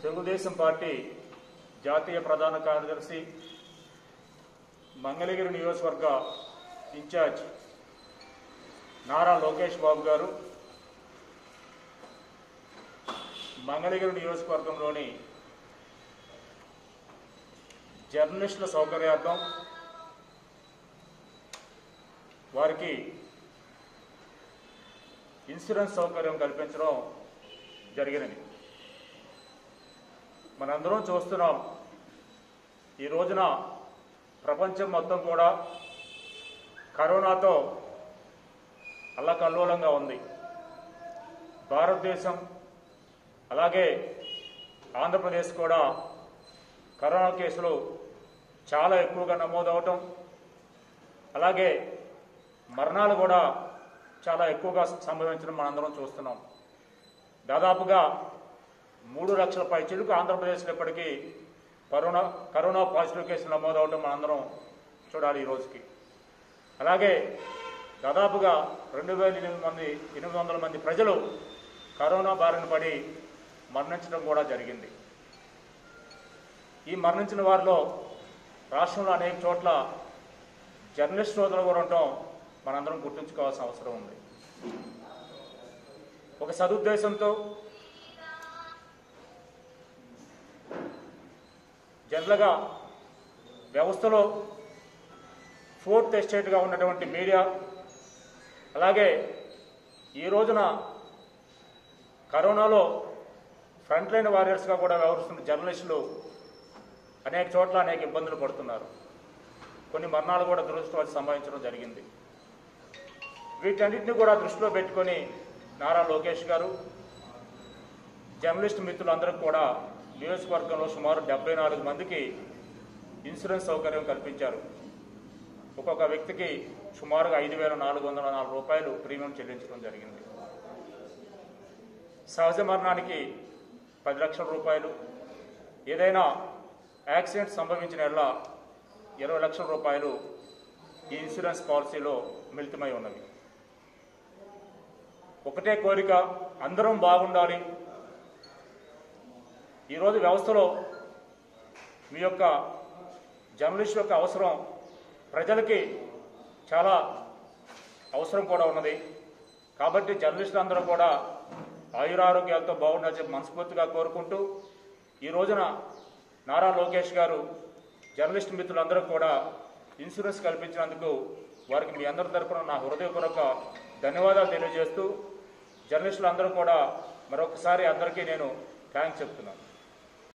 Telugu Desam party జాతీయ ప్రధాన కార్యదర్శి మంగళగిరి నియోజకవర్గ ఇన్ఛార్జ్ నారా లోకేష్ బాబు గారు మంగళగిరి నియోజకవర్గంలోని జర్నలిస్టుల సౌకర్యార్థం వారికి ఇన్సూరెన్స్ సౌకర్యం కల్పించడం జరిగినది మనందరం చూస్తున్నాం ఈ రోజున ప్రపంచం మొత్తం కూడా కరోనాతో అల్లకల్లోలంగా ఉంది భారతదేశం అలాగే ఆంధ్రప్రదేశ్ కూడా కరోనా కేసులు చాలా ఎక్కువగా నమోదవటం అలాగే మరణాలు కూడా చాలా ఎక్కువగా సంభవించడం మనందరం చూస్తున్నాం దాదాపుగా మూడు లక్షల పైచిలకు ఆంధ్రప్రదేశ్లో ఇప్పటికీ కరోనా కరోనా పాజిటివ్ కేసులు నమోదవడం మనందరం చూడాలి ఈ రోజుకి అలాగే దాదాపుగా రెండు వేల ఎనిమిది మంది ఎనిమిది వందల మంది ప్రజలు కరోనా బారిన పడి మరణించడం కూడా జరిగింది ఈ మరణించిన వారిలో రాష్ట్రంలో అనేక చోట్ల జర్నలిస్ట్ సోదరులు కూడా ఉండటం మనందరం గుర్తుంచుకోవాల్సిన అవసరం ఉంది ఒక సదుద్దేశంతో జనరల్గా వ్యవస్థలో ఫోర్త్ ఎస్టేట్గా ఉన్నటువంటి మీడియా అలాగే ఈ రోజున కరోనాలో ఫ్రంట్ లైన్ వారియర్స్గా కూడా వ్యవహరిస్తున్న జర్నలిస్టులు అనేక చోట్ల అనేక ఇబ్బందులు పడుతున్నారు కొన్ని మరణాలు కూడా దురదృష్టవశాత్తు సంభవించడం జరిగింది వీటన్నిటిని కూడా దృష్టిలో పెట్టుకొని నారా లోకేష్ గారు జర్నలిస్ట్ మిత్రులందరికీ కూడా నియోజకవర్గంలో సుమారు డెబ్బై నాలుగు మందికి ఇన్సూరెన్స్ సౌకర్యం కల్పించారు ఒక్కొక్క వ్యక్తికి సుమారుగా ఐదు వేల నాలుగు వందల నాలుగు రూపాయలు ప్రీమియం చెల్లించడం జరిగింది సహజ మరణానికి పది లక్షల రూపాయలు ఏదైనా యాక్సిడెంట్ సంభవించిన ఎడల ఇరవై లక్షల రూపాయలు ఈ ఇన్సూరెన్స్ పాలసీలో మిళితమై ఉన్నవి ఒకటే కోరిక అందరం బాగుండాలి ఈరోజు వ్యవస్థలో మీ యొక్క జర్నలిస్ట్ యొక్క అవసరం ప్రజలకి చాలా అవసరం కూడా ఉన్నది కాబట్టి జర్నలిస్టులు అందరూ కూడా ఆయురారోగ్యాలతో బాగుండాలని చెప్పి మనస్ఫూర్తిగా కోరుకుంటూ ఈ రోజున నారా లోకేష్ గారు జర్నలిస్ట్ మిత్రులందరూ కూడా ఇన్సూరెన్స్ కల్పించినందుకు వారికి మీ అందరి తరపున నా హృదయపూర్వక ధన్యవాదాలు తెలియజేస్తూ జర్నలిస్టులు అందరూ కూడా మరొకసారి అందరికీ నేను థ్యాంక్స్ చెప్తున్నాను